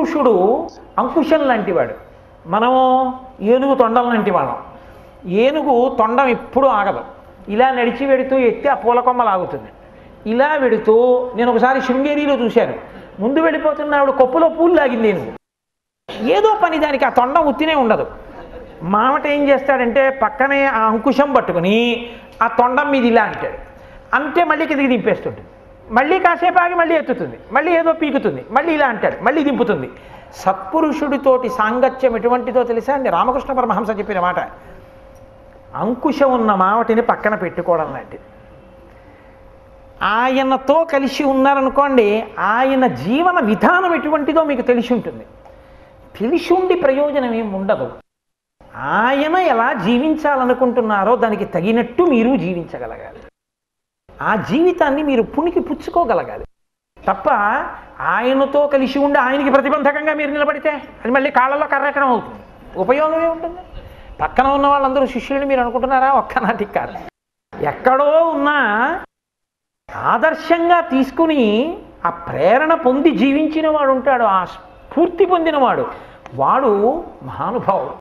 సత్పురుషుడు అంకుశం లాంటివాడు మనము ఏనుగు తొండం లాంటి వాళ్ళం ఏనుగు తొండం ఎప్పుడూ ఆగదు ఇలా నడిచి వెడుతూ ఎత్తి ఆ పూల కొమ్మలు ఆగుతుంది ఇలా వెడుతూ నేను ఒకసారి శృంగేరిలో చూశాను ముందు వెళ్ళిపోతున్న ఆవిడ కొప్పులో పూలు లాగింది ఏనుగు ఏదో పని దానికి ఆ తొండం ఉత్తినే ఉండదు మామట ఏం చేస్తాడంటే పక్కనే ఆ అంకుశం పట్టుకుని ఆ తొండం మీద ఇలా అంటాడు అంతే మళ్ళీ కిందికి దింపేస్తుంటుంది మళ్ళీ కాసేపు ఆగి మళ్ళీ ఎత్తుతుంది మళ్ళీ ఏదో పీకుతుంది మళ్ళీ ఇలా అంటాడు మళ్ళీ దింపుతుంది సత్పురుషుడితోటి సాంగత్యం ఎటువంటిదో తెలుసా అండి రామకృష్ణ పరమహంస చెప్పిన మాట అంకుశం ఉన్న మావటిని పక్కన పెట్టుకోవడం లాంటిది ఆయనతో కలిసి ఉన్నారనుకోండి ఆయన జీవన విధానం ఎటువంటిదో మీకు తెలిసి ఉంటుంది తెలిసి ఉండి ప్రయోజనం ఏమి ఉండదు ఆయన ఎలా జీవించాలనుకుంటున్నారో దానికి తగినట్టు మీరు జీవించగలగాలి ఆ జీవితాన్ని మీరు పుణికి పుచ్చుకోగలగాలి తప్ప ఆయనతో కలిసి ఉండి ఆయనకి ప్రతిబంధకంగా మీరు నిలబడితే అది మళ్ళీ కాళ్ళలో కర్రెక్కడం అవుతుంది ఉపయోగమే ఉంటుంది పక్కన ఉన్న వాళ్ళందరూ శిష్యులు మీరు అనుకుంటున్నారా ఒక్కనాటికి కాదు ఎక్కడో ఉన్నా ఆదర్శంగా తీసుకుని ఆ ప్రేరణ పొంది జీవించిన వాడు ఉంటాడు ఆ స్ఫూర్తి పొందినవాడు వాడు మహానుభావుడు